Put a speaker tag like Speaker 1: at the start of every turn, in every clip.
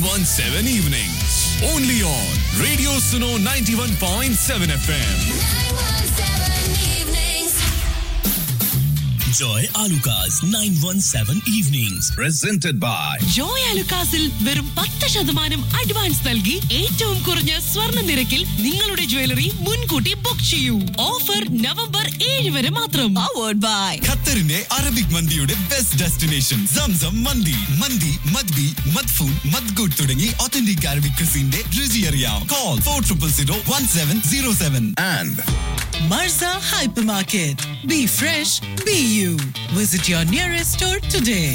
Speaker 1: 917 evenings. Only on Radio Suno 91.7 FM.
Speaker 2: Joy Alukas 917 Evenings. Presented by
Speaker 3: Joy അലുക്കാസിൽ വെറും പത്ത് ശതമാനം advance നൽകി ഏറ്റവും കുറഞ്ഞ സ്വർണ്ണ നിരക്കിൽ നിങ്ങളുടെ ജ്വല്ലറി മുൻകൂട്ടി ബുക്ക് ചെയ്യൂ ഓഫർ നവംബർ ഏഴ് വരെ മാത്രം പവേർഡ് ബൈ
Speaker 1: ഖത്തറിന്റെ അറബിക് മന്തിയുടെ ബെസ്റ്റ് ഡെസ്റ്റിനേഷൻ സംസം മന്തി മന്തി മദ്ബി മദ്ഫൂൻ മദ്ഗുഡ് തുടങ്ങി ഒത്തന്റിക് അറബിക് ക്രിസിന്റെ രുചി അറിയാം call four triple zero one seven zero seven
Speaker 2: and
Speaker 4: Marza Hypermarket. Be fresh, be you. Visit your nearest store today.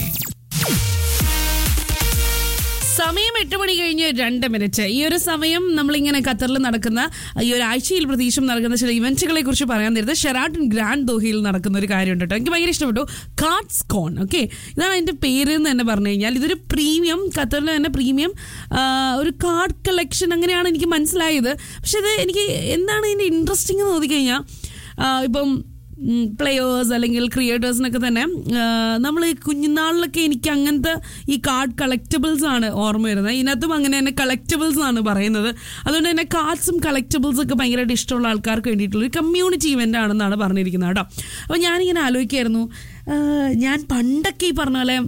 Speaker 5: സമയം എട്ട് മണി കഴിഞ്ഞ് രണ്ട് മിനിറ്റ് ഈ ഒരു സമയം നമ്മളിങ്ങനെ ഖത്തറിൽ നടക്കുന്ന ഈ ഒരു ആഴ്ചയിൽ പ്രതീക്ഷം നടക്കുന്ന ചില ഇവന്റുകളെ കുറിച്ച് പറയാൻ നേരത്തെ ഷെറാട്ടൺ ഗ്രാൻഡ് ദോഹയിൽ നടക്കുന്ന ഒരു കാര്യമുണ്ട് കേട്ടോ എനിക്ക് ഭയങ്കര ഇഷ്ടപ്പെട്ടു കാർഡ്സ് കോൺ ഓക്കെ ഇതാണ് അതിൻ്റെ പേര് എന്ന് തന്നെ പറഞ്ഞു കഴിഞ്ഞാൽ ഇതൊരു പ്രീമിയം ഖത്തറിൽ തന്നെ പ്രീമിയം ഒരു കാർഡ് കളക്ഷൻ അങ്ങനെയാണ് എനിക്ക് മനസ്സിലായത് പക്ഷെ ഇത് എനിക്ക് എന്താണ് ഇതിൻ്റെ ഇൻട്രസ്റ്റിംഗ് എന്ന് നോക്കിക്കഴിഞ്ഞാൽ ഇപ്പം പ്ലെയേഴ്സ് അല്ലെങ്കിൽ ക്രിയേറ്റേഴ്സിനൊക്കെ തന്നെ നമ്മൾ ഈ കുഞ്ഞുനാളിലൊക്കെ എനിക്ക് അങ്ങനത്തെ ഈ കാർഡ് കളക്റ്റബിൾസ് ആണ് ഓർമ്മ വരുന്നത് ഇതിനകത്തും അങ്ങനെ തന്നെ കളക്റ്റബിൾസ് ആണ് പറയുന്നത് അതുകൊണ്ട് തന്നെ കാർഡ്സും കളക്റ്റബിൾസ് ഒക്കെ ഭയങ്കരമായിട്ട് ഇഷ്ടമുള്ള ആൾക്കാർക്ക് വേണ്ടിയിട്ടുള്ള ഒരു കമ്മ്യൂണിറ്റി ഇവൻ്റ് ആണെന്നാണ് പറഞ്ഞിരിക്കുന്നത് കേട്ടോ അപ്പോൾ ഞാനിങ്ങനെ ആലോചിക്കായിരുന്നു ആ, ഞാൻ പണ്ടൊക്കെ ഈ പറഞ്ഞ പോലെ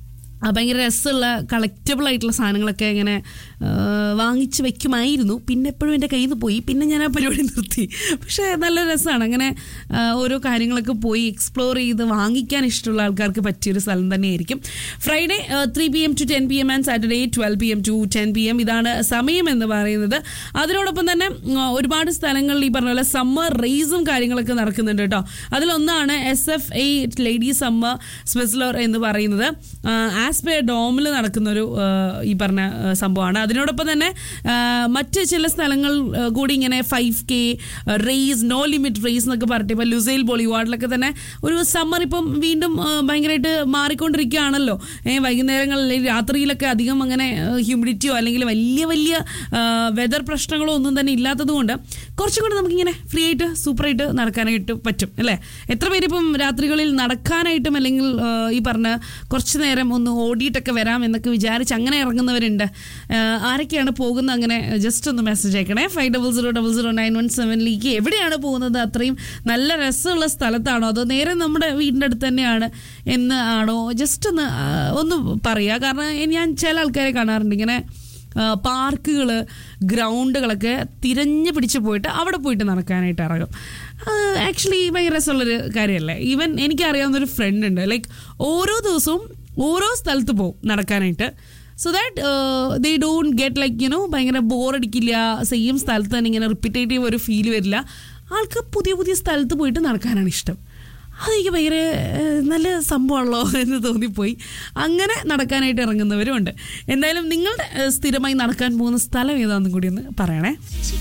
Speaker 5: ആ, ഭയങ്കര രസമുള്ള കളക്റ്റബിൾ ആയിട്ടുള്ള സാധനങ്ങളൊക്കെ ഇങ്ങനെ ആ, വാങ്ങിച്ച് വെക്കുമായിരുന്നു പിന്നെ എപ്പോഴും എൻ്റെ കയ്യിൽ നിന്ന് പോയി പിന്നെ ഞാൻ ആ പരിപാടി നിർത്തി പക്ഷേ നല്ല രസമാണ് അങ്ങനെ ആ, ഓരോ കാര്യങ്ങളൊക്കെ പോയി എക്സ്പ്ലോർ ചെയ്ത് വാങ്ങിക്കാൻ ഇഷ്ടമുള്ള ആൾക്കാർക്ക് പറ്റിയൊരു സ്ഥലം തന്നെയായിരിക്കും Friday three P M to ten P M and Saturday twelve P M to ten P M ഇതാണ് സമയം എന്ന് പറയുന്നത് അതിനോടൊപ്പം തന്നെ ഉം, ഒരുപാട് സ്ഥലങ്ങളിൽ ഈ പറഞ്ഞ പോലെ സമ്മർ റേസും കാര്യങ്ങളൊക്കെ നടക്കുന്നുണ്ട് കേട്ടോ അതിലൊന്നാണ് S F I lady summer സ്പെസ്ലർ എന്ന് പറയുന്നത് ആസ്പെ ഡോമിൽ നടക്കുന്നൊരു ആ, ഈ പറഞ്ഞ ആ, സംഭവമാണ് അതിനോടൊപ്പം തന്നെ ആ, മറ്റ് ചില സ്ഥലങ്ങൾ ആ, കൂടി ഇങ്ങനെ five K race no limit race എന്നൊക്കെ പറഞ്ഞിട്ട് ഇപ്പം ലുസൈൽ ബോളിവാർഡിലൊക്കെ തന്നെ ഒരു സമ്മർ ഇപ്പം വീണ്ടും ആ, ഭയങ്കരമായിട്ട് മാറിക്കൊണ്ടിരിക്കുകയാണല്ലോ ഏ, വൈകുന്നേരങ്ങളിൽ അല്ലെങ്കിൽ രാത്രിയിലൊക്കെ അധികം അങ്ങനെ ഹ്യൂമിഡിറ്റിയോ അല്ലെങ്കിൽ വലിയ വലിയ വെതർ പ്രശ്നങ്ങളോ ഒന്നും തന്നെ ഇല്ലാത്തത് കൊണ്ട് കുറച്ചും കൂടി നമുക്കിങ്ങനെ ഫ്രീ ആയിട്ട് സൂപ്പറായിട്ട് നടക്കാനായിട്ട് പറ്റും അല്ലേ എത്ര പേര് ഇപ്പം രാത്രികളിൽ നടക്കാനായിട്ടും അല്ലെങ്കിൽ ആ, ഈ പറഞ്ഞ കുറച്ച് നേരം ഒന്ന് ഓടിയിട്ടൊക്കെ വരാം എന്നൊക്കെ വിചാരിച്ച് അങ്ങനെ ഇറങ്ങുന്നവരുണ്ട് ആ, ആരൊക്കെയാണ് പോകുന്നത് അങ്ങനെ ജസ്റ്റ് ഒന്ന് മെസ്സേജ് അയക്കണേ five double zero double zero nine one സെവനിലേക്ക് എവിടെയാണ് പോകുന്നത് അത്രയും നല്ല രസമുള്ള സ്ഥലത്താണോ അതോ നേരെ നമ്മുടെ വീടിൻ്റെ അടുത്ത് തന്നെയാണ് എന്ന് ആണോ ജസ്റ്റ് ഒന്ന് ആ, ഒന്ന് പറയുക കാരണം ഞാൻ ചില ആൾക്കാരെ കാണാറുണ്ട് ഇങ്ങനെ പാർക്കുകൾ ഗ്രൗണ്ടുകളൊക്കെ തിരഞ്ഞു പിടിച്ച് പോയിട്ട് അവിടെ പോയിട്ട് നടക്കാനായിട്ട് ഇറങ്ങും ആക്ച്വലി ഭയങ്കര രസമുള്ളൊരു കാര്യമല്ലേ ഈവൻ എനിക്കറിയാവുന്നൊരു ഫ്രണ്ട് ഉണ്ട് ലൈക്ക് ഓരോ ദിവസവും ഓരോ സ്ഥലത്ത് പോകും നടക്കാനായിട്ട് so that they don't get like you know ഭയങ്കര ബോറടിക്കില്ല സെയിം സ്ഥലത്ത് തന്നെ ഇങ്ങനെ റിപ്പീറ്റേറ്റീവ് ഒരു ഫീൽ വരില്ല ആൾക്ക് പുതിയ പുതിയ സ്ഥലത്ത് പോയിട്ട് നടക്കാനാണ് ഇഷ്ടം അതെനിക്ക് ഭയങ്കര ഏഹ്, നല്ല സംഭവമാണല്ലോ എന്ന് തോന്നിപ്പോയി അങ്ങനെ നടക്കാനായിട്ട് ഇറങ്ങുന്നവരും ഉണ്ട് എന്തായാലും നിങ്ങളുടെ ഏഹ്, സ്ഥിരമായി നടക്കാൻ പോകുന്ന സ്ഥലം ഏതാണെന്നും കൂടി ഒന്ന് പറയണേ